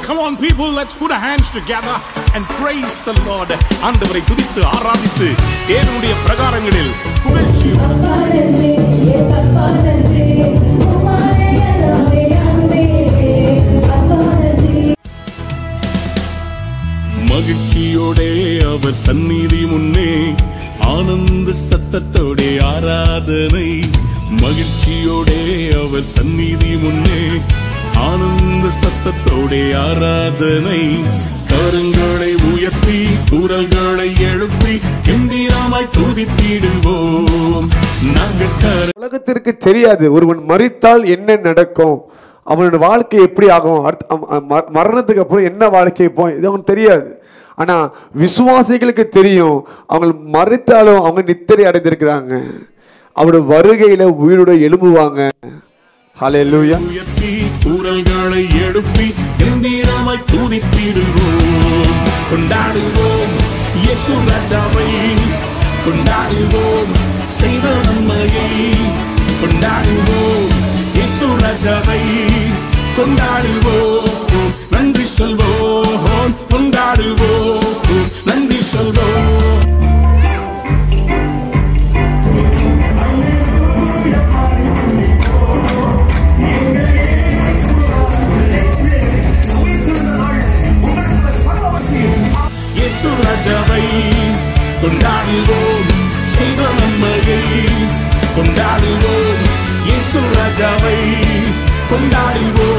Come on, people, let's put our hands together and praise the Lord. ஆண்டவரை துதித்து ஆராதித்து தேவனுடைய பிரகாரங்களில் புகழ்ச்சி அப்பானன்றே ஏசப்பானன்றே உம்மாலே எல்லாமே அன்பே அப்பானன்றே மகிழ்ச்சியோடே அவர் சந்நிதி முன்னே ஆனந்த சத்தத்தோடே ஆராதனை மகிழ்ச்சியோடே அவர் சந்நிதி முன்னே ஆனந்த சத்தத்தோடே ஆராதனை கரங்களை உயர்த்தி குரல்களை எழுப்பி கம்பீரமாய் துதித்திடுவோம் நாங்கள் கர உலகத்திற்கு தெரியாது ஒருவன் மரித்தால் என்ன நடக்கும் அவனோட வாழ்க்கை எப்படி ஆகும் அடுத்த அம்- அம்- ம- மரணத்துக்கு அப்புறம் என்ன வாழ்க்கை போகும் இது அவனுக்கு தெரியாது ஆனா விசுவாசிகளுக்கு தெரியும் அவங்க மறித்தாலும் அவங்க நித்திரை அடைந்திருக்கிறாங்க அவரோட வருகையில உயிரோட எழும்புவாங்க ஹalleluya உயர்த்தி குரல்களை எழுப்பி கம்பீரமாய் துதித்திடுவோம் கொண்டாடுவோம் இயேசு ராஜாவை கொண்டாடுவோம் செய்த நன்மையை கொண்டாடுவோம் இயேசு ராஜாவை கொண்டாடுவோம் நன்றி சொல்வோம் கொண்டாடுவோம் நன்றி சொல்வோம் இயேசு ராஜாவை கொண்டாடுவோம் செய்த நன்மையை கொண்டாடுவோம் இயேசு ராஜாவை கொண்டாடுவோம்